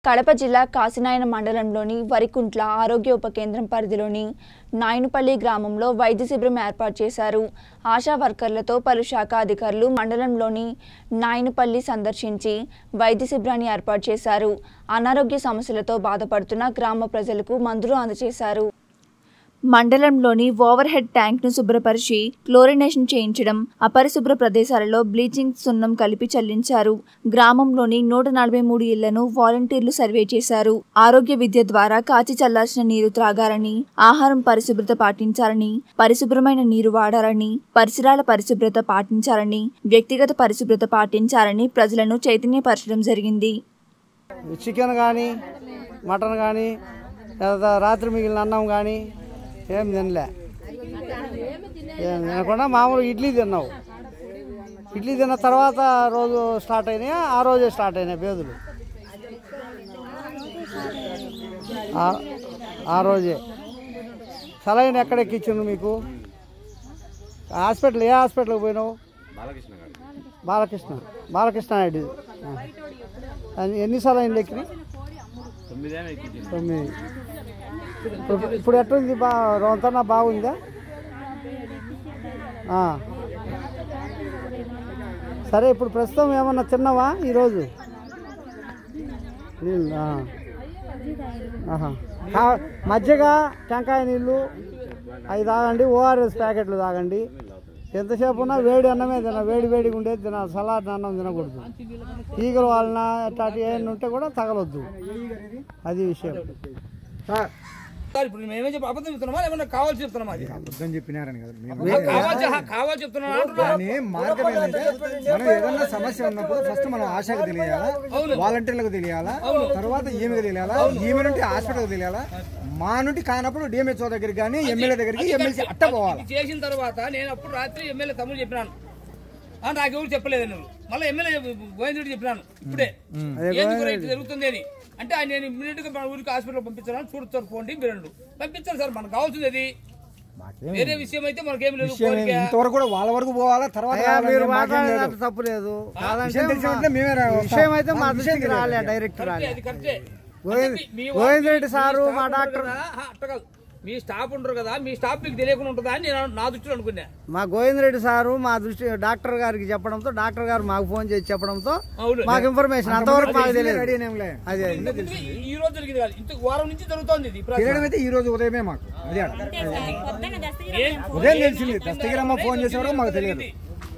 కడప జిల్లా కాసినాయన మండలంలోని వరికుంట్ల ఆరోగ్య ఉప కేంద్రం పరిధిలోని నాయనుపల్లి గ్రామంలో వైద్య శిబిరం ఏర్పాటు చేశారు ఆశా వర్కర్లతో పలు శాఖ అధికారులు మండలంలోని నాయనుపల్లి సందర్శించి వైద్య శిబిరాన్ని ఏర్పాటు చేశారు అనారోగ్య సమస్యలతో బాధపడుతున్న గ్రామ ప్రజలకు మందులు అందజేశారు మండలంలోని ఓవర్ హెడ్ ట్యాంక్ను శుభ్రపరిచి క్లోరినేషన్ చేయించడం అపరిశుభ్ర ప్రదేశాలలో బ్లీచింగ్ సున్నం కలిపి చల్లించారు గ్రామంలోని నూట నలభై మూడు ఇళ్లను వాలంటీర్లు సర్వే చేశారు ఆరోగ్య విద్య ద్వారా కాచి చల్లార్చిన నీరు త్రాగాలని ఆహారం పరిశుభ్రత పాటించాలని పరిశుభ్రమైన నీరు వాడాలని పరిసరాల పరిశుభ్రత పాటించాలని వ్యక్తిగత పరిశుభ్రత పాటించాలని ప్రజలను చైతన్యపరచడం జరిగింది చికెన్ కానీ మటన్ కానీ లేదా రాత్రి మిగిలిన అన్నం కానీ ఏం తినలే ఏం తినకుండా మామూలు ఇడ్లీ తిన్నావు ఇడ్లీ తిన్న తర్వాత రోజు స్టార్ట్ అయినాయా ఆ రోజే స్టార్ట్ అయినాయి బేదులు ఆ- ఆ రోజే సలైన్ ఎక్కడ ఎక్కించింది మీకు హాస్పిటల్ ఏ హాస్పిటల్కి పోయినావు బాలకృష్ణ బాలకృష్ణ నాయుడు ఆ. అది ఎన్ని సలైన్లు ఎక్కి తొమ్మిది ఇప్పుడు- ఇప్పుడు ఎట్టుంది బా రొంతన బాగుందా ఆ. సరే ఇప్పుడు ప్రస్తుతం ఏమన్నా తిన్నావా ఈరోజు నీళ్ళు ఆ. ఆహా. కా- మజ్జిగ టెంకాయ నీళ్ళు అవి తాగండి ఓఆర్ఎస్ ప్యాకెట్లు తాగండి ఎంతసేపు ఉన్నా వేడి అన్నమే తిన వేడి వేడిగా ఉండేది తినాలి సలాడ్ అన్నం తినకూడదు ఈగలు వాళ్ళన అట్లాంటి ఏమైనా ఉంటే కూడా తగలొద్దు అది విషయం సార్ ఇప్పుడు మేమేం చెప్పి అబద్ధం చెప్తున్నామా ఏమన్నా కావాల్సి చెప్తున్నామా అది అబద్ధం చెప్పినారని కదా మేము కావాల్సి కావాల్సి చెప్తున్నా కానీ మార్గం ఏంటంటే మనం ఏదన్నా సమస్య ఉన్నప్పుడు ఫస్ట్ మనం ఆశకు తెలియాలా వాలంటీర్లకు తెలియాలా తర్వాత ఈమెకు తెలియాలా ఈమె నుండి హాస్పిటల్కి తెలియాలా మా నుండి కానప్పుడు డిఎంహెచ్ఓ దగ్గరికి కానీ ఎమ్మెల్యే దగ్గరికి ఎమ్మెల్సీ అట్ట పోవాలి ఇది చేసిన తర్వాత నేను అప్పుడు రాత్రి ఎమ్మెల్యే తమ్ముడు చెప్పినాను ఆ, నాకెవరు చెప్పలేదు నువ్వు మళ్ళీ ఎమ్మెల్యే గోవిందుడు చెప్పినాను ఇప్పుడే ఎందుకు రా ఇట్లా జరుగుతుంది అని అంటే ఆయన నేను ఇమ్మీడియట్ గా మన ఊరికి హాస్పిటల్ పంపించాను చూడతారు పోండి మీరు పంపించాను సార్ మనకు కావాల్సింది అది వేరే విషయం అయితే మనకేం లేదు విషయం కోరిక. ఏంది? ఇంతవరకు కూడా వాళ్ళ వరకు పోవాలా తర్వాత అయ్యా, రావాలని మీరు మాకేం లేదు. మాట్లాడేది తప్పు లేదు కాదంటే విషయం తెలిసిన వెంటనే మేమే రా- మా- విషయం అయితే మా మాకు విషయం దృష్టికి తెలియాలి. రాలే డైరెక్ట్ కరెక్టే, రాలే అది కరెక్టే. గోవింద్- అంటే మీ- మీ గోవింద్ మీ- రెడ్డి మీ సారు, స్టాఫ్ మా ఉంటారు డాక్టర్- కదా, ఆ, అట్ట కాదు. మీ స్టాఫ్ ఉంటారు కదా మీ స్టాఫ్ మీకు తెలియకుండా ఉంటుందా అని నేను నా దృష్టిలో అనుకున్నా మా గోవింద్ రెడ్డి సారు మా దృష్టి డాక్టర్ గారికి చెప్పడంతో డాక్టర్ గారు మాకు ఫోన్ చేసి చెప్పడంతో అవును మాకు ఇన్ఫర్మేషన్ అంతవరకు మాకు తెలియదు రెడీ అనేంలే. అదే అదే. ఇంతకుముందు ఈ- ఈ రోజు జరిగింది కాదు ఇంత వారం నుంచి జరుగుతోంది ఇది ఈ ప్రాసెస్. తెలియడం అయితే ఈ రోజు ఉదయమే మాకు అదే ఆడ. ఏం- ఉదయం తెలిసింది దస్తగిరమ్మ ఫోన్ చేసే వరకు మాకు తెలియదు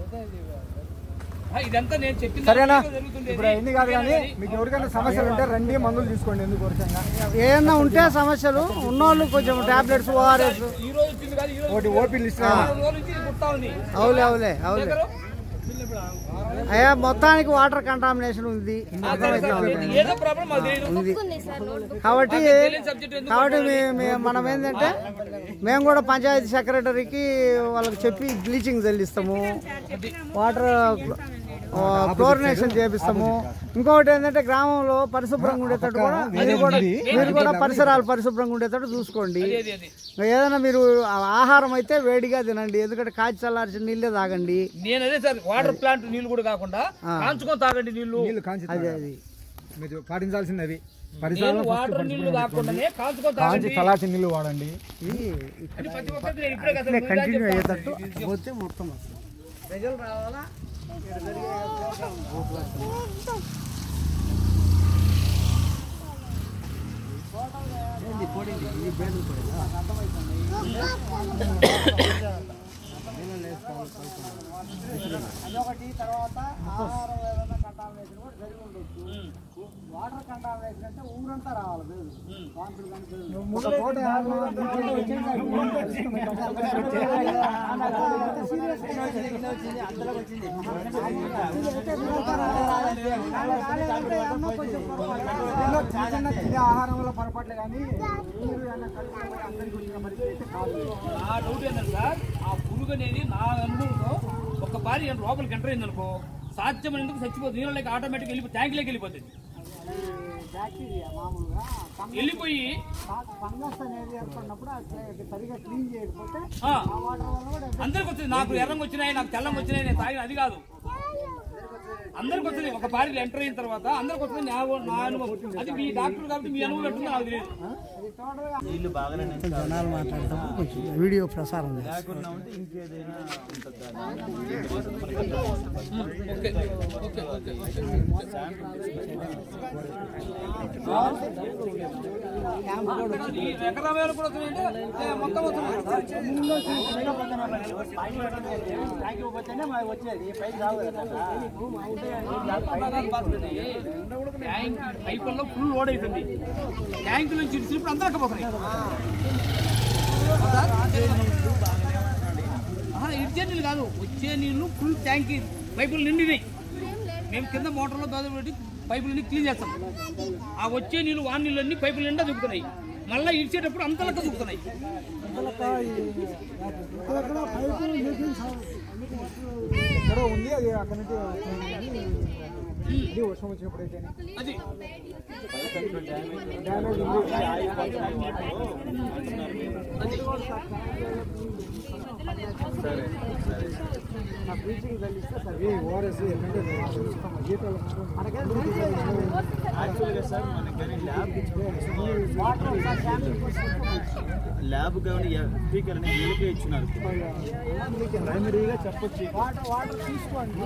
ఆ, ఇదంతా నేను చెప్పిన సరేనా దాంట్లో జరుగుతుండేది. ఇప్పుడు ఎన్ని కాదు కానీ మీకు ఎవరికైనా సమస్యలు ఉంటే రండి మందులు తీసుకోండి ఎందుకు వరుసంగా ఏమన్నా ఉంటే సమస్యలు ఉన్నోళ్ళు కొంచెం టాబ్లెట్స్ ఓఆర్ఎస్ ఈ రోజు వచ్చింది కాదు ఈ రోజు ఒకటి ఓపీ లిస్ట్ వారం రోజుల నుంచి ఇది కుడతా ఉంది అవులే అవులే అవులే దగ్గర? అయ్యా మొత్తానికి వాటర్ కంటామినేషన్ ఉంది ఆ, సరే, సరే. ఏది- ఏదో ప్రాబ్లం మాకు తెలియదు ఉంది కాబట్టి తెలియని సబ్జెక్ట్ ఎందుకు కాబట్టి మీ- మీ- మనం ఏంటంటే మేము కూడా పంచాయతీ సెక్రటరీకి వాళ్ళకి చెప్పి బ్లీచింగ్ చల్లిస్తాము వాటర్ క్లోరినేషన్ చేపిస్తాము ఇంకొకటి ఏంటంటే గ్రామంలో పరిశుభ్రంగా ఉండేటట్టు కూడా మీరు కూడా మీరు కూడా పరిసరాలు పరిశుభ్రంగా ఉండేటట్టు చూసుకోండి అది అది ఏదైనా మీరు ఆ ఆహారం అయితే వేడిగా తినండి ఎందుకంటే కాచి చల్లార్చిన నీళ్ళే తాగండి నేను అదే సార్ వాటర్ ప్లాంట్ నీళ్లు కూడా కాకుండా కాంచుకొని తాగండి నీళ్లు నీళ్ళు కాంచి అది అది మీరు పాటించాల్సింది అవి నేను పరిసరాలను వాటర్ నీళ్లు కాకుండానే కాంచుకొని కాంచి తాగండి చల్లార్చిన నీళ్ళు వాడండి ఇది అని ప్రతి ఒక్కరికి నేను ఇప్పుడే కదా సార్ కంటిన్యూ ముందుగా అయ్యేటట్టు చెప్తాను. పోతే మొత్తం వస్తుంది ప్రజలు రావాలా అదొకటి తర్వాత ఆహారం ఏదైనా కంటామినేషన్ కూడా జరిగి ఉండొచ్చు వాటర్ కంటామినేషన్ అంటే ఊరంతా రావాలి బేలు వాంతులు కానీ బేలు. ఒక పూట ఎన్నో చిన్న చిన్న తినే ఆహారంలో పొరపాట్లు కానీ నీరు ఏమన్నా కలుపుకొని అందరికీ వచ్చిన పరిస్థితి అయితే కాదు నా డౌట్ ఏంటంటే సార్ ఆ పురుగు అనేది నా అనుభవంలో ఒక పారి నేను లోపలికి ఎంటర్ అయింది అనుకో సాధ్యమైనందుకు చచ్చిపోతుంది నీళ్ళకి ఆటోమేటిక్ వెళ్ళి ట్యాంక్లోకి వెళ్ళిపోతుంది బ్యాక్టీరియా మామూలుగా వెళ్ళిపోయి ఫంగస్ అనేది ఏర్పడినప్పుడు అది సరిగా క్లీన్ చేయకపోతే ఆ, ఆ వాటర్ వల్ల కూడా అందరికి వచ్చింది నాకు ఎర్రంగా వచ్చినాయి నాకు తెల్లంగా వచ్చినాయి నేను తాగిన అది కాదు అందరికి వస్తుంది ఒక పార్టీలో ఎంటర్ అయిన తర్వాత అందరికి వస్తుంది నా నా అనుభవం అది మీ డాక్టర్ కాబట్టి మీ అనుభవం ఎట్టుందో నాకు తెలియదు నీళ్లు బాగానే జనాలు మాట్లాడేటప్పుడు కొంచెం వీడియో ప్రసారం చేస్తారు లేకుండా ఉంటే ఇంకేదైనా ఉంటుంది ఓకే ఓకే ఓకే ఈ ఎకరా వేలు కూడా వస్తున్నాయంటే ఏ, మొత్తం ట్యాంక్ పైపుల్లో ఫుల్ లోడ్ అవుతుంది ట్యాంక్ నుంచి ఇడిచినప్పుడు అంతా అక్కపోతున్నాయి ఆహా, ఇడిచే నీళ్ళు కాదు వచ్చే నీళ్లు ఫుల్ ట్యాంక్ పైపులు నిండినాయి మేము కింద మోటార్లో దాదాపు పెట్టి పైపులన్నీ క్లీన్ చేస్తాం ఆ వచ్చే నీళ్ళు వాన్ నీళ్ళు అన్ని పైపులు నిండా దుక్కుతున్నాయి మళ్ళీ ఇడిచేటప్పుడు అంతలక్క దుక్కుతున్నాయి ఎక్కడో ఉంది అది అక్కడ నుండి వస్తుంది కానీ ఇది వర్షం వచ్చినప్పుడు అయితే అది డ్యామేజ్ ఉంది ఈ ఓఆర్ఎస్ ఎందుకంటే జీతాలు యాక్చువల్గా సార్ మనకి కానీ ల్యాబ్ ల్యాబ్ కానీ స్పీకర్ అనేది వీళ్ళకే ఇచ్చినారు ప్రైమరీగా చెప్పొచ్చు వాటర్ వాటర్ తీసుకోండి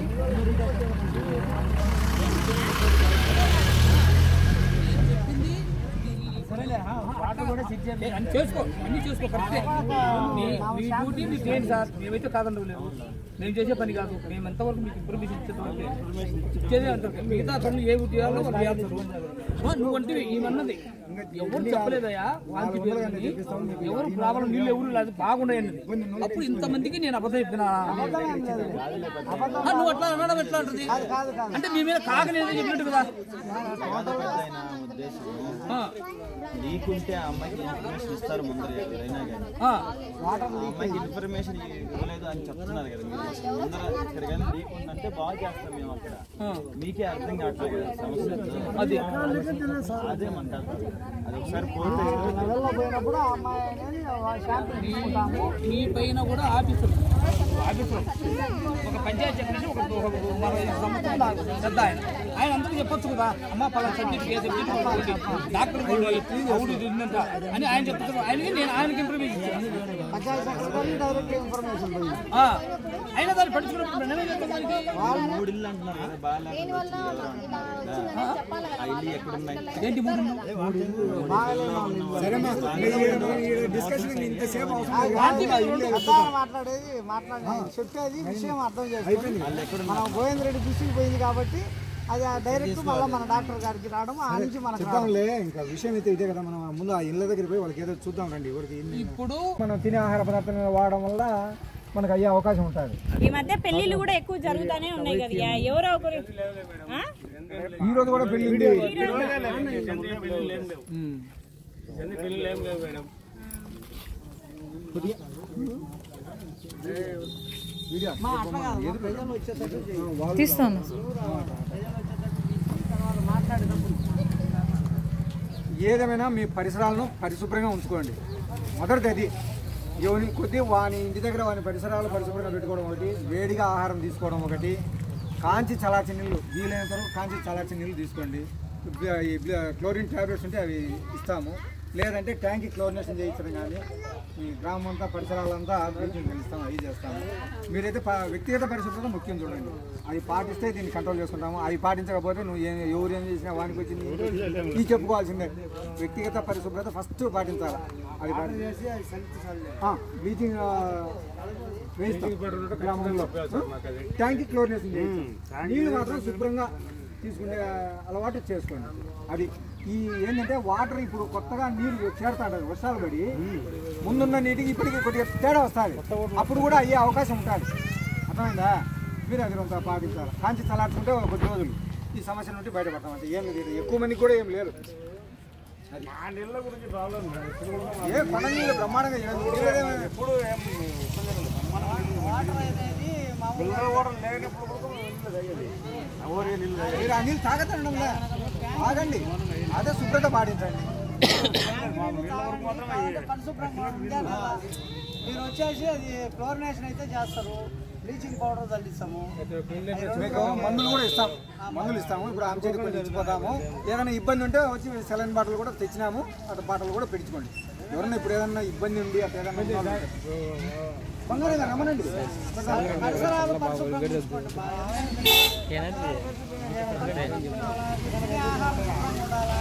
ఏ, అన్ని చేసుకో అన్ని చేసుకో కరెక్టే మీ మీ డ్యూటీ మీకు చేయండి సార్ మేమైతే కాదండి లేదు మేము చేసే పని కాదు మేము ఎంతవరకు మీకు ఇన్ఫర్మేషన్ ఇచ్చేది ఇచ్చేదే అంటారు మిగతా పనులు ఏ చేయాలో వాళ్ళు చేస్తారు ఆ, నువ్వు అంటే ఏమన్నది ఎవరు చెప్పలేదయ్యా వాంతి పేరుందని. ఎవరు ప్రాబ్లం నీళ్ళు ఎవరు లేదు బాగున్నాయండి అప్పుడు ఇంతమందికి నేను అబద్ధం చెప్పినా ఆ, నువ్వు అట్లా అనడం ఎట్లా అంటది అంటే మీ మీద కాకనేది చెప్పినట్టు కదా పెద్దయిన ఉద్దేశం ఆ, నీకుంటే ఆ అమ్మాయికి ఇన్ఫర్మేషన్ ఇస్తారు ముందర ఎవరైనా కానీ ఆ, ఆ అమ్మాయికి ఇన్ఫర్మేషన్ ఇవ్వలేదు అని చెప్తున్నారు కదా మీరు ముందర ఇక్కడ కానీ నీకుందంటే బాగా చేస్తాం మేము అక్కడ ఆ. మీకే అర్థం కావట్లేదు కదా సమస్య అది అదే మనకు అది ఒకసారి పోతే నెలలో పోయినప్పుడు ఆ అమ్మాయి అనేది షాంపూ తీసుకుంటాము మీ పైన కూడా ఆఫీసులు ఆఫీసులు ఒక పంచాయతీ చెప్పినట్టు ఒక ఒక నలభై ఐదు సంవత్సరాలు పెద్ద ఆయన ఆయన అందరికీ చెప్పొచ్చు కదా అమ్మ పలానా సబ్జెక్ట్ ఏ సబ్జెక్ట్ డాక్టర్ అవుడు ఇది ఉందంట అని ఆయన చెప్తారు ఆయనకి నేను ఆయనకి ఇన్ఫర్మేషన్ ఇచ్చాను పంచాయతీ సెక్రటరీ డైరెక్ట్ ఇన్ఫర్మేషన్ పోయింది ఆ, అయినా దాన్ని పట్టించుకున్నప్పుడు నేనే చెప్తాను దానికి మూడు ఇల్లు అంటున్నారు కదా బాగా లేకపోతే ఎవరు అంటున్నారు కదా ఆ ఇల్లు ఎక్కడున్నాయి ఏంటి మూడు సరేమ్మా డిస్కషన్ ఇంతసేపు అవసరం పెద్ద మాట్లాడేది మాట్లాడేది చెప్పేది విషయం అర్థం చేసుకోండి మనం గోవింద్ రెడ్డి దృష్టికి పోయింది కాబట్టి అది ఆ డైరెక్ట్ మళ్ళీ మన డాక్టర్ గారికి రావడం ఆ నుంచి మనకు రావడం. చెప్తాంలే ఇంకా విషయం అయితే ఇదే కదా మనం ముందు ఆ ఇళ్ళ దగ్గరికి పోయి వాళ్ళకి ఏదో చూద్దాం రండి ఎవరికి ఎన్ని ఇప్పుడు మనం తినే ఆహార పదార్థాలు వాడడం వల్ల మనకు అయ్యే అవకాశం ఉంటుంది ఈ మధ్య పెళ్లిళ్ళు కూడా ఎక్కువ జరుగుతానే ఉన్నాయి కదా ఎవరో ఒకరు ఆ? ఈ రోజు కూడా పెళ్లి ఉంది మా అట్లా కాదు మా ప్రజలు వచ్చేటట్టు చేయాలి. తీస్తాను ఏదేమైనా మీ పరిసరాలను పరిశుభ్రంగా ఉంచుకోండి మొదటిది అది ఎవరి కొద్ది వాని ఇంటి దగ్గర వాని పరిసరాలు పరిశుభ్రంగా పెట్టుకోవడం ఒకటి వేడిగా ఆహారం తీసుకోవడం ఒకటి కాంచి చలాచి నీళ్ళు వీలైనంత వరకు కాంచి చలాచి నీళ్ళు తీసుకోండి బ్ల- ఈ బ్ల- క్లోరిన్ ట్యాబ్లెట్స్ ఉంటే అవి ఇస్తాము లేదంటే ట్యాంక్ క్లోరినేషన్ చేయించడం కానీ ఈ గ్రామం అంతా పరిసరాలంతా బ్లీచింగ్ కలిస్తాం అవి చేస్తాము మీరైతే ప- వ్యక్తిగత పరిశుభ్రత ముఖ్యం చూడండి అది పాటిస్తే దీన్ని కంట్రోల్ చేసుకుంటాము అవి పాటించకపోతే నువ్వు ఏం ఎవరు ఏం చేసినా వానికి వచ్చింది ఈ చెప్పుకోవాల్సిందే వ్యక్తిగత పరిశుభ్రత ఫస్ట్ పాటించాలి అది పాటించేసి బ్లీచింగ్ వేస్తాం గ్రామంలో ట్యాంక్ క్లోరినేషన్ చేయించాం నీళ్ళు మాత్రం శుభ్రంగా తీసుకునే అలవాటు చేసుకోండి అది ఈ ఏంటంటే వాటర్ ఇప్పుడు కొత్తగా నీరు చేరుతాడు వర్షాలు పడి ముందున్న నీటికి ఇప్పటికి కొద్దిగా తేడా వస్తుంది అప్పుడు కూడా అయ్యే అవకాశం ఉంటుంది అర్థమైందా మీరు అది కొంత పాటించాలి కాంచి చలాడుకుంటే ఒక కొద్ది రోజులు ఈ సమస్య నుండి బయటపడతాం అంటే ఏం లేదు ఎక్కువ మందికి కూడా ఏం లేదు అది. ఏ పండుగ నీళ్ళు బ్రహ్మాండంగా చేయదు. నీళ్ళేదేమైనా- వాటర్ అనేది మామూలుగా మీరు ఆ నీళ్ళు తాగతండి తాగండి అదే శుభ్రత పాటించండి పరిశుభ్రంగా ఉంటే కదా. మీరు వచ్చేసి అది క్లోరినేషన్ అయితే చేస్తారు బ్లీచింగ్ పౌడర్ చల్లిస్తాము మీకు మందులు కూడా ఇస్తాం మందులు ఇస్తాము ఇప్పుడు ఆమె చేతికి కొంచెం ఇచ్చిపోతాము ఏదైనా ఇబ్బంది ఉంటే వచ్చి సెలైన్ బాటిల్ కూడా తెచ్చినాము అటు బాటిల్ కూడా పెట్టించుకోండి ఎవరన్నా ఇప్పుడు ఏదన్నా ఇబ్బంది ఉండి అట్లా ఏదన్నా ఉందా? బంగారం గారు రమ్మనండి అక్షరాలు పరిశుభ్రంగా చూసుకోండి బాగా. ఆహారం ఉండాలా?